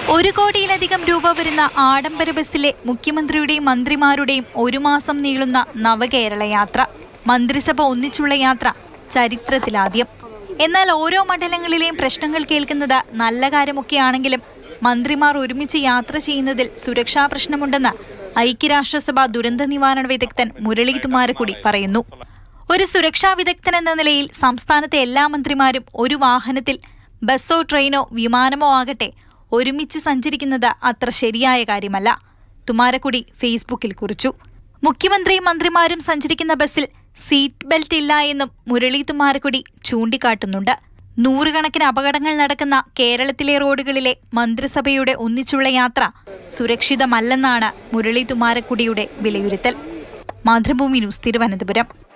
ഒരു കോടിയിലധികം രൂപ വരുന്ന ആഡംബര ബസ്സിലെ മുഖ്യമന്ത്രിയുടെയും മന്ത്രിമാരുടെയും ഒരു മാസം നീളുന്ന നവകേരള യാത്ര മന്ത്രിസഭ ഒന്നിച്ചുള്ള യാത്ര ചരിത്രത്തിലാദ്യം എന്നാൽ ഓരോ മണ്ഡലങ്ങളിലെയും പ്രശ്നങ്ങൾ കേൾക്കുന്നത് നല്ല കാര്യമൊക്കെയാണെങ്കിലും മന്ത്രിമാർ ഒരുമിച്ച് യാത്ര ചെയ്യുന്നതിൽ സുരക്ഷാ പ്രശ്നമുണ്ടെന്ന് ഐക്യരാഷ്ട്രസഭ ദുരന്ത നിവാരണ വിദഗ്ധൻ മുരളി തുമാരക്കുടി പറയുന്നു ഒരു സുരക്ഷാ വിദഗ്ധൻ എന്ന നിലയിൽ സംസ്ഥാനത്തെ എല്ലാ മന്ത്രിമാരും ഒരു വാഹനത്തിൽ ബസ്സോ ട്രെയിനോ വിമാനമോ ആകട്ടെ ഒരുമിച്ച് സഞ്ചരിക്കുന്നത് അത്ര ശരിയായ കാര്യമല്ല തുമാരക്കുടി ഫേസ്ബുക്കിൽ കുറിച്ചു മുഖ്യമന്ത്രിയും മന്ത്രിമാരും സഞ്ചരിക്കുന്ന ബസ്സിൽ സീറ്റ് ബെൽറ്റ് ഇല്ല എന്നും മുരളി തുമാരക്കുടി ചൂണ്ടിക്കാട്ടുന്നുണ്ട് നൂറുകണക്കിന് അപകടങ്ങൾ നടക്കുന്ന കേരളത്തിലെ റോഡുകളിലെ മന്ത്രിസഭയുടെ ഒന്നിച്ചുള്ള യാത്ര സുരക്ഷിതമല്ലെന്നാണ് മുരളി തുമാരക്കുടിയുടെ വിലയിരുത്തൽ മാതൃഭൂമി ന്യൂസ് തിരുവനന്തപുരം